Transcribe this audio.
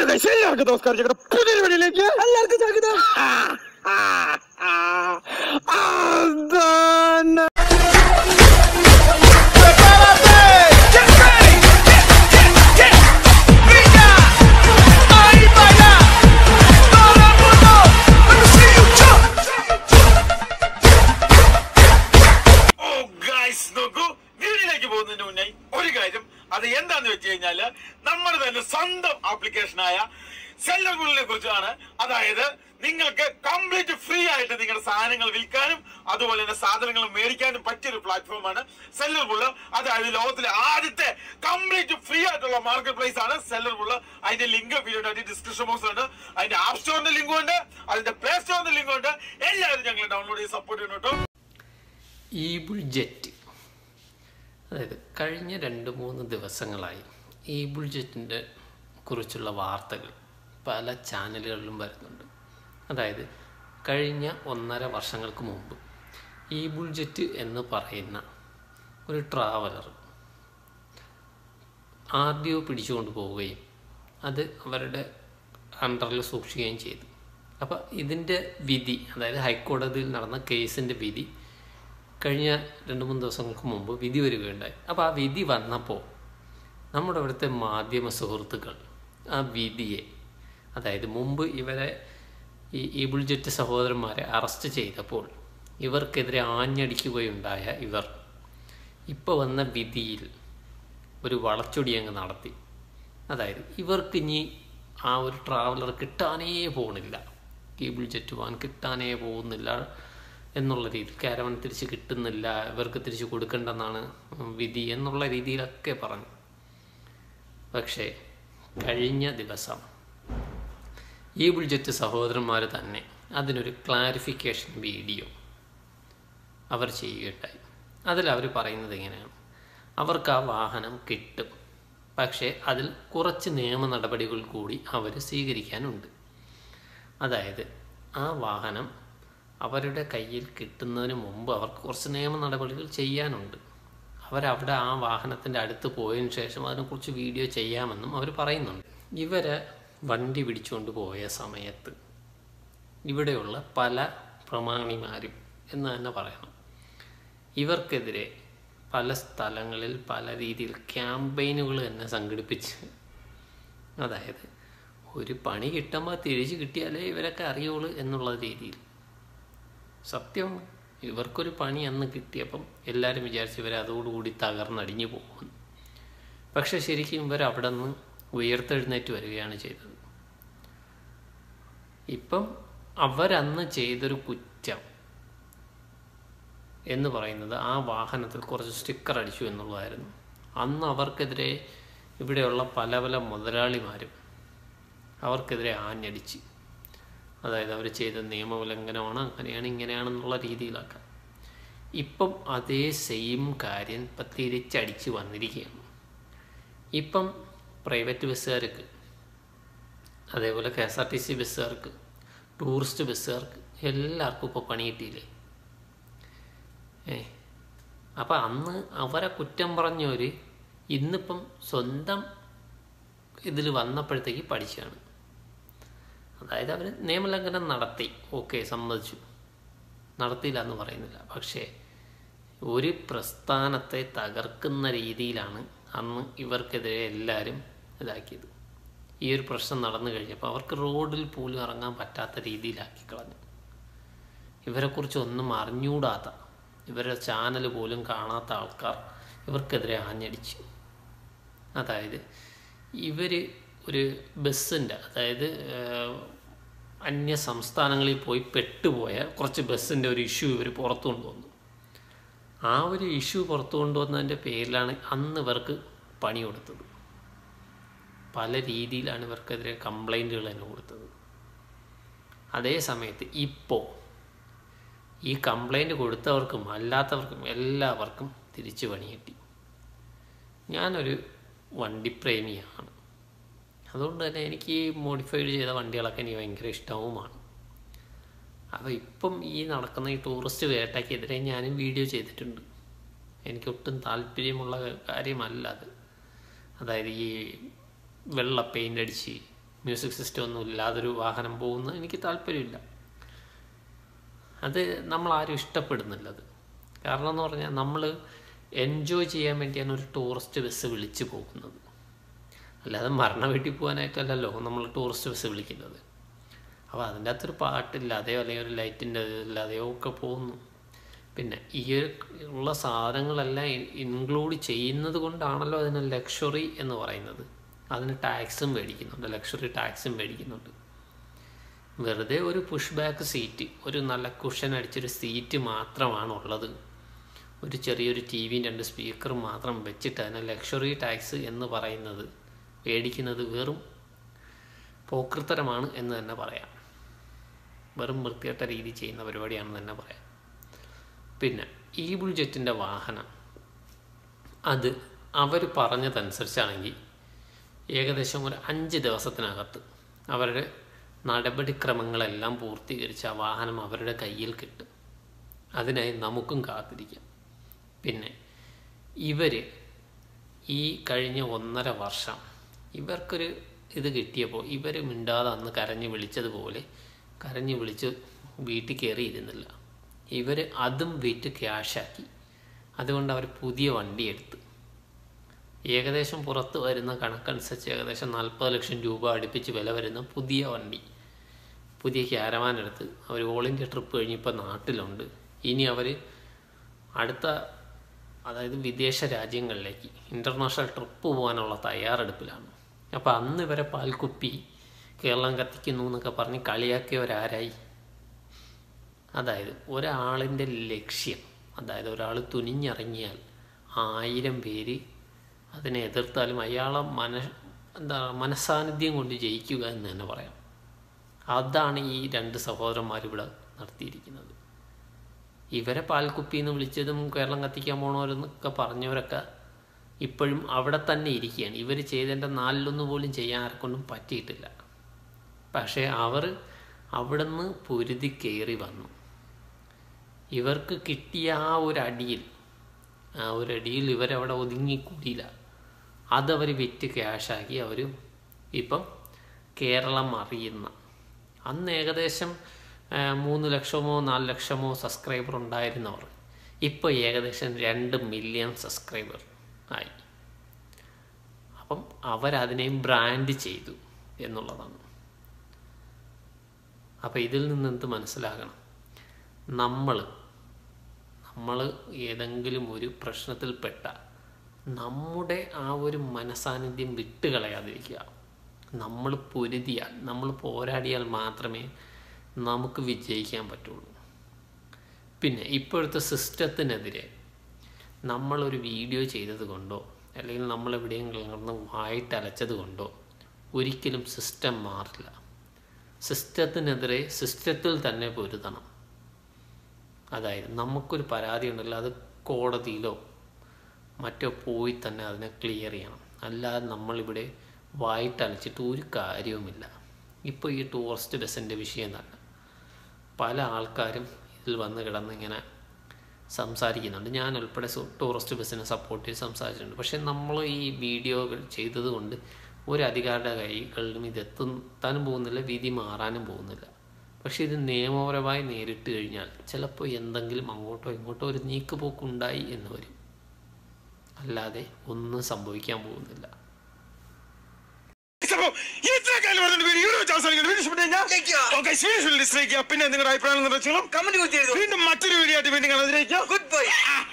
Hello guys എല്ലാവർക്കും നമസ്കാരം ഞങ്ങളുടെ പുതിയ വീഡിയോയിലേക്ക് എല്ലാവർക്കും സ്വാഗതം ആ, ആ, ആ, അതാണ്. ഓ ഗൈസ് നോക്കൂ വീഡിയോയിലേക്ക് പോകുന്നതിന് മുന്നേ ഒരു കാര്യം അത് എന്താന്ന് വെച്ച് കഴിഞ്ഞാല് നമ്മുടെ തന്നെ സ്വന്തം ആപ്ലിക്കേഷനായ സെല്ലർ ബുള്ളിനെ കുറിച്ചാണ് അതായത് നിങ്ങൾക്ക് കംപ്ലീറ്റ് ഫ്രീ ആയിട്ട് നിങ്ങളുടെ സാധനങ്ങൾ വിൽക്കാനും അതുപോലെ തന്നെ സാധനങ്ങൾ മേടിക്കാനും പറ്റിയൊരു പ്ലാറ്റ്ഫോമാണ് സെല്ലർ ബുള്ള് അതായത് ലോകത്തിലെ ആദ്യത്തെ കംപ്ലീറ്റ് ഫ്രീ ആയിട്ടുള്ള മാർക്കറ്റ് പ്ലേസ് ആണ് സെല്ലർ ബുള്ള് അതിന്റെ ലിങ്ക് വീഡിയോ ഡിസ്ക്രിപ്ഷൻ ബോക്സ് ഉണ്ട് അതിന്റെ ആപ്പ് സ്റ്റോറിന്റെ ലിങ്കും ഉണ്ട് അതിന്റെ പ്ലേ സ്റ്റോറിന്റെ ലിങ്കും ഉണ്ട് എല്ലാവരും ഞങ്ങൾ ഡൗൺലോഡ് ചെയ്ത് സപ്പോർട്ട് ചെയ്യണം കേട്ടോ ഈബിൾ ജെറ്റ് അതായത് കഴിഞ്ഞ രണ്ട് മൂന്ന് ദിവസങ്ങളായി ഈബിൾ ജെറ്റിൻ്റെ കുറിച്ചുള്ള വാർത്തകൾ പല ചാനലുകളിലും വരുന്നുണ്ട് അതായത് കഴിഞ്ഞ ഒന്നര വർഷങ്ങൾക്ക് മുമ്പ് ഈബിൾ ജെറ്റ് എന്ന് പറയുന്ന ഒരു ട്രാവലർ ആർ ഡി ഒ പിടിച്ചുകൊണ്ട് പോവുകയും അത് അവരുടെ അണ്ടറിൽ സൂക്ഷിക്കുകയും ചെയ്തു അപ്പോൾ ഇതിൻ്റെ വിധി അതായത് ഹൈക്കോടതിയിൽ നടന്ന കേസിൻ്റെ വിധി കഴിഞ്ഞ രണ്ട് മൂന്ന് ദിവസങ്ങൾക്ക് മുമ്പ് വിധി വരികയുണ്ടായി അപ്പോൾ ആ വിധി വന്നപ്പോൾ നമ്മുടെ ഇവിടുത്തെ മാധ്യമ സുഹൃത്തുക്കൾ ആ വിധിയെ അതായത് മുമ്പ് ഇവരെ ഈ ഈബിൾ ജെറ്റ് സഹോദരന്മാരെ അറസ്റ്റ് ചെയ്തപ്പോൾ ഇവർക്കെതിരെ ആഞ്ഞടിക്കുകയുണ്ടായ ഇവർ ഇപ്പോൾ വന്ന വിധിയിൽ ഒരു വളച്ചൊടി അങ്ങ് നടത്തി അതായത് ഇവർക്ക് ഇനി ആ ഒരു ട്രാവലർ കിട്ടാനേ പോകുന്നില്ല കേബിൾ ജെറ്റ് വാൻ കിട്ടാനേ പോകുന്നില്ല എന്നുള്ള രീതിയിൽ കാരവൻ തിരിച്ച് കിട്ടുന്നില്ല ഇവർക്ക് തിരിച്ച് കൊടുക്കേണ്ടെന്നാണ് വിധി എന്നുള്ള രീതിയിലൊക്കെ പറഞ്ഞു പക്ഷേ കഴിഞ്ഞ ദിവസം ഈ ബുൾജറ്റ് സഹോദരന്മാർ തന്നെ അതിനൊരു ക്ലാരിഫിക്കേഷൻ വീഡിയോ അവർ ചെയ്യുകയുണ്ടായി അതിൽ അവർ പറയുന്നത് എങ്ങനെയാണ് അവർക്ക് ആ വാഹനം കിട്ടും പക്ഷേ അതിൽ കുറച്ച് നിയമ നടപടികൾ കൂടി അവർ സ്വീകരിക്കാനുണ്ട് അതായത് ആ വാഹനം അവരുടെ കയ്യിൽ കിട്ടുന്നതിന് മുമ്പ് അവർക്ക് കുറച്ച് നിയമ നടപടികൾ ചെയ്യാനുണ്ട് അവരവിടെ ആ വാഹനത്തിൻ്റെ അടുത്ത് പോയതിനു ശേഷം അതിനെക്കുറിച്ച് വീഡിയോ ചെയ്യാമെന്നും അവർ പറയുന്നുണ്ട് ഇവരെ വണ്ടി പിടിച്ചുകൊണ്ട് പോയ സമയത്ത് ഇവിടെയുള്ള പല പ്രമാണിമാരും എന്ന് തന്നെ പറയണം ഇവർക്കെതിരെ പല സ്ഥലങ്ങളിൽ പല രീതിയിൽ ക്യാമ്പയിനുകൾ തന്നെ സംഘടിപ്പിച്ച് അതായത് ഒരു പണി കിട്ടുമ്പോൾ തിരിച്ച് കിട്ടിയാലേ ഇവരൊക്കെ അറിയുള്ളൂ എന്നുള്ള രീതിയിൽ സത്യം ഇവർക്കൊരു പണി അന്ന് കിട്ടിയപ്പം എല്ലാവരും വിചാരിച്ചു ഇവരെ അതോടുകൂടി തകർന്നടിഞ്ഞു പോകുമെന്ന് പക്ഷെ ശരിക്കും ഇവർ അവിടെ നിന്ന് ഉയർത്തെഴുന്നേറ്റ് വരികയാണ് ചെയ്തത് ഇപ്പം അവരന്ന് ചെയ്തൊരു കുറ്റം എന്ന് പറയുന്നത് ആ വാഹനത്തിൽ കുറച്ച് സ്റ്റിക്കർ അടിച്ചു എന്നുള്ളതായിരുന്നു അന്ന് അവർക്കെതിരെ ഇവിടെയുള്ള പല പല മുതലാളിമാരും അവർക്കെതിരെ ആഞ്ഞടിച്ച് അതായത് അവർ ചെയ്ത നിയമോല്ലംഘനമാണ് അങ്ങനെയാണ് ഇങ്ങനെയാണെന്നുള്ള രീതിയിലാക്കാം ഇപ്പം അതേ സെയിം കാര്യം ഇപ്പം തിരിച്ചടിച്ച് വന്നിരിക്കുകയാണ് ഇപ്പം പ്രൈവറ്റ് ബസ്സുകാർക്ക് അതേപോലെ K S R T C ബസ്സുകാർക്ക് ടൂറിസ്റ്റ് ബസ്സുകാർക്ക് എല്ലാവർക്കും ഇപ്പോൾ പണി കിട്ടിയില്ലേ ഏ അപ്പം അന്ന് അവരെ കുറ്റം പറഞ്ഞവർ ഇന്നിപ്പം സ്വന്തം ഇതിൽ വന്നപ്പോഴത്തേക്ക് പഠിച്ചാണ് അതായത് അവർ നിയമലംഘനം നടത്തി ഓക്കെ സമ്മതിച്ചു നടത്തിയില്ല എന്ന് പറയുന്നില്ല പക്ഷേ ഒരു പ്രസ്ഥാനത്തെ തകർക്കുന്ന രീതിയിലാണ് അന്ന് ഇവർക്കെതിരെ എല്ലാവരും ഇതാക്കിയത് ഈ ഒരു പ്രശ്നം നടന്നു കഴിഞ്ഞപ്പോൾ അവർക്ക് റോഡിൽ പോലും ഇറങ്ങാൻ പറ്റാത്ത രീതിയിലാക്കി കളഞ്ഞു ഇവരെക്കുറിച്ച് ഒന്നും അറിഞ്ഞൂടാത്ത ഇവരുടെ ചാനൽ പോലും കാണാത്ത ആൾക്കാർ ഇവർക്കെതിരെ ആഞ്ഞടിച്ചു അതായത് ഇവർ ഒരു ബസ്സിൻ്റെ അതായത് അന്യ സംസ്ഥാനങ്ങളിൽ പോയി പെട്ടുപോയ കുറച്ച് ബസ്സിൻ്റെ ഒരു ഇഷ്യൂ ഇവർ പുറത്തു കൊണ്ടുവന്നു ആ ഒരു ഇഷ്യൂ പുറത്തു കൊണ്ടുവന്നതിൻ്റെ പേരിലാണ് അന്ന് ഇവർക്ക് പണി കൊടുത്തത് പല രീതിയിലാണ് ഇവർക്കെതിരെ കംപ്ലൈൻറ്റുകൾ തന്നെ കൊടുത്തത് അതേ സമയത്ത് ഇപ്പോൾ ഈ കംപ്ലൈൻറ്റ് കൊടുത്തവർക്കും അല്ലാത്തവർക്കും എല്ലാവർക്കും തിരിച്ചു പണി കിട്ടി ഞാനൊരു വണ്ടിപ്രേമിയാണ് അതുകൊണ്ട് തന്നെ എനിക്ക് ഈ മോഡിഫൈഡ് ചെയ്ത വണ്ടികളൊക്കെ എനിക്ക് ഭയങ്കര ഇഷ്ടവുമാണ് അപ്പോൾ ഇപ്പം ഈ നടക്കുന്ന ഈ ടൂറിസ്റ്റ് വേട്ടയ്ക്കെതിരെ ഞാനും വീഡിയോ ചെയ്തിട്ടുണ്ട് എനിക്ക് ഒട്ടും താല്പര്യമുള്ള കാര്യമല്ല അത് അതായത് ഈ വെള്ള പെയിൻ്റ് അടിച്ച് മ്യൂസിക് സിസ്റ്റം ഒന്നും ഇല്ലാതൊരു വാഹനം പോകുന്നത് എനിക്ക് താല്പര്യമില്ല അത് നമ്മളാരും ഇഷ്ടപ്പെടുന്നില്ല അത് കാരണം എന്ന് പറഞ്ഞാൽ നമ്മൾ എൻജോയ് ചെയ്യാൻ വേണ്ടിയാണ് ഒരു ടൂറിസ്റ്റ് ബസ് വിളിച്ച് പോകുന്നത് അല്ലാതെ മരണ വീട്ടിൽ പോകാനായിട്ടല്ലല്ലോ നമ്മൾ ടൂറിസ്റ്റ് ബസ് വിളിക്കുന്നത് അപ്പോൾ അതിൻ്റെ അകത്തൊരു പാട്ടില്ലാതെയോ അല്ലെങ്കിൽ ഒരു ലൈറ്റിൻ്റെ ഇല്ലാതെയോ ഒക്കെ പോകുന്നു പിന്നെ ഈ ഒരു ഉള്ള സാധനങ്ങളെല്ലാം ഇൻക്ലൂഡ് ചെയ്യുന്നത് കൊണ്ടാണല്ലോ അതിന് ലക്ഷറി എന്ന് പറയുന്നത് അതിന് ടാക്സും മേടിക്കുന്നുണ്ട് ലക്ഷറി ടാക്സും മേടിക്കുന്നുണ്ട് വെറുതെ ഒരു പുഷ് ബാക്ക് സീറ്റ് ഒരു നല്ല കുഷൻ അടിച്ചൊരു സീറ്റ് മാത്രമാണ് ഉള്ളത് ഒരു ചെറിയൊരു ടി വിയും രണ്ട് സ്പീക്കറും മാത്രം വെച്ചിട്ട് അതിനെ ലക്ഷറി ടാക്സ് എന്ന് പറയുന്നത് മേടിക്കുന്നത് വെറും പോക്കൃത്തരമാണ് എന്ന് തന്നെ പറയാം വെറും വൃത്തികെട്ട രീതി ചെയ്യുന്ന പരിപാടിയാണെന്ന് തന്നെ പറയാം പിന്നെ ഈ ബുൾജെറ്റിൻ്റെ വാഹനം അത് അവർ പറഞ്ഞതനുസരിച്ചാണെങ്കിൽ ഏകദേശം ഒരു അഞ്ച് ദിവസത്തിനകത്ത് അവരുടെ നടപടിക്രമങ്ങളെല്ലാം പൂർത്തീകരിച്ച് ആ വാഹനം അവരുടെ കയ്യിൽ കിട്ടും അതിനായി നമുക്കും കാത്തിരിക്കാം പിന്നെ ഇവർ ഈ കഴിഞ്ഞ ഒന്നര വർഷം ഇവർക്കൊരു ഇത് കിട്ടിയപ്പോൾ ഇവർ മിണ്ടാതെ അന്ന് കരഞ്ഞ് വിളിച്ചതുപോലെ കരഞ്ഞ് വിളിച്ച് വീട്ടിൽ കയറിയിരുന്നില്ല ഇവർ അതും വിറ്റ് ക്യാഷാക്കി അതുകൊണ്ട് അവർ പുതിയ വണ്ടി എടുത്ത് ഏകദേശം പുറത്ത് വരുന്ന കണക്കനുസരിച്ച് ഏകദേശം നാൽപ്പത് ലക്ഷം രൂപ അടുപ്പിച്ച് വില വരുന്ന പുതിയ വണ്ടി പുതിയ ക്യാരവാൻ എടുത്ത് അവർ ഓൾ ഇന്ത്യ ട്രിപ്പ് കഴിഞ്ഞിപ്പോൾ നാട്ടിലുണ്ട് ഇനി അവർ അടുത്ത അതായത് വിദേശ രാജ്യങ്ങളിലേക്ക് ഇൻ്റർനാഷണൽ ട്രിപ്പ് പോകാനുള്ള തയ്യാറെടുപ്പിലാണ് അപ്പോൾ അന്ന് ഇവരെ പാൽക്കുപ്പി കേരളം കത്തിക്കുന്നു എന്നൊക്കെ പറഞ്ഞ് കളിയാക്കിയവരാരായി അതായത് ഒരാളിൻ്റെ ലക്ഷ്യം അതായത് ഒരാൾ തുനിഞ്ഞിറങ്ങിയാൽ ആയിരം പേര് അതിനെ എതിർത്താലും അയാളെ മന എന്താ മനസാന്നിധ്യം കൊണ്ട് ജയിക്കുക എന്ന് തന്നെ പറയാം അതാണ് ഈ രണ്ട് സഹോദരന്മാരിവിടെ നടത്തിയിരിക്കുന്നത് ഇവരെ പാൽക്കുപ്പി എന്ന് വിളിച്ചതും കേരളം കത്തിക്കാൻ പോണവരെന്നൊക്കെ പറഞ്ഞവരൊക്കെ ഇപ്പോഴും അവിടെ തന്നെ ഇരിക്കുകയാണ് ഇവർ ചെയ്തതിൻ്റെ നാലിലൊന്ന് പോലും ചെയ്യാൻ ആർക്കൊണ്ടും പറ്റിയിട്ടില്ല പക്ഷേ അവർ അവിടുന്ന് പൊരുതി കയറി വന്നു ഇവർക്ക് കിട്ടിയ ആ ഒരു അടിയിൽ ആ ഒരു അടിയിൽ ഇവരവിടെ ഒതുങ്ങിക്കൂടിയില്ല അതവർ വിറ്റ് ക്യാഷാക്കി അവർ ഇപ്പം കേരളം അറിയുന്ന അന്ന് ഏകദേശം ആ, മൂന്ന് ലക്ഷമോ നാല് ലക്ഷമോ സബ്സ്ക്രൈബർ ഉണ്ടായിരുന്നവർ ഇപ്പോൾ ഏകദേശം രണ്ട് മില്യൺ സബ്സ്ക്രൈബർ ആയി അപ്പം അവരതിനെ ബ്രാൻഡ് ചെയ്തു എന്നുള്ളതാണ് അപ്പം ഇതിൽ നിന്ന് എന്ത് മനസ്സിലാകണം നമ്മൾ നമ്മൾ ഏതെങ്കിലും ഒരു പ്രശ്നത്തിൽപ്പെട്ട നമ്മുടെ ആ ഒരു മനസാന്നിധ്യം വിട്ടുകളയാതിരിക്കുക നമ്മൾ പൊരുതിയാൽ നമ്മൾ പോരാടിയാൽ മാത്രമേ നമുക്ക് വിജയിക്കാൻ പറ്റുള്ളൂ പിന്നെ ഇപ്പോഴത്തെ സിസ്റ്റത്തിനെതിരെ നമ്മളൊരു വീഡിയോ ചെയ്തത് കൊണ്ടോ അല്ലെങ്കിൽ നമ്മൾ എവിടെയെങ്കിലും കിടന്ന് വായിട്ടലച്ചത് കൊണ്ടോ ഒരിക്കലും സിസ്റ്റം മാറില്ല സിസ്റ്റത്തിനെതിരെ സിസ്റ്റത്തിൽ തന്നെ പൊരുതണം അതായത് നമുക്കൊരു പരാതി ഉണ്ടല്ലോ അത് കോടതിയിലോ മറ്റോ പോയി തന്നെ അതിനെ ക്ലിയർ ചെയ്യണം അല്ലാതെ നമ്മളിവിടെ വായിട്ടലച്ചിട്ട് ഒരു കാര്യവുമില്ല ഇപ്പോൾ ഈ ടൂറിസ്റ്റ് ബസ്സിൻ്റെ വിഷയം തന്നെ പല ആൾക്കാരും ഇതിൽ വന്ന് കിടന്ന് ഇങ്ങനെ സംസാരിക്കുന്നുണ്ട് ഞാൻ ഉൾപ്പെടെ സു- ടൂറിസ്റ്റ് ബസ്സിനെ സപ്പോർട്ട് ചെയ്ത് സംസാരിച്ചിട്ടുണ്ട് പക്ഷേ നമ്മൾ ഈ വീഡിയോകൾ ചെയ്തത് കൊണ്ട് ഒരു അധികാരിയുടെ കൈകളിലും ഇത് എത്താനും പോകുന്നില്ല വിധി മാറാനും പോകുന്നില്ല പക്ഷേ ഇത് നിയമപരമായി നേരിട്ട് കഴിഞ്ഞാൽ ചിലപ്പോൾ എന്തെങ്കിലും അങ്ങോട്ടോ ഇങ്ങോട്ടോ ഒരു നീക്കുപോക്കുണ്ടായി എന്ന് വരും അല്ലാതെ ഒന്നും സംഭവിക്കാൻ പോകുന്നില്ല അപ്പൊ ഇത്ര കാലം പറഞ്ഞ വീഡിയോ ഇവിടെ വെച്ച് അവസാനിക്കുന്നു വീഡിയോ ഇഷ്ടപ്പെട്ടു കഴിഞ്ഞാൽ ഓക്കെ സ്വീഡിഷ് ഡിസ്ലൈക്ക് പിന്നെ നിങ്ങളുടെ അഭിപ്രായം നിർദ്ദേശങ്ങളും കമന്റ് കുത്തി എഴുതും വീണ്ടും മറ്റൊരു വീഡിയോ ആയിട്ട് വീണ്ടും കാണാതിരിക്കുക ഗുഡ് ബൈ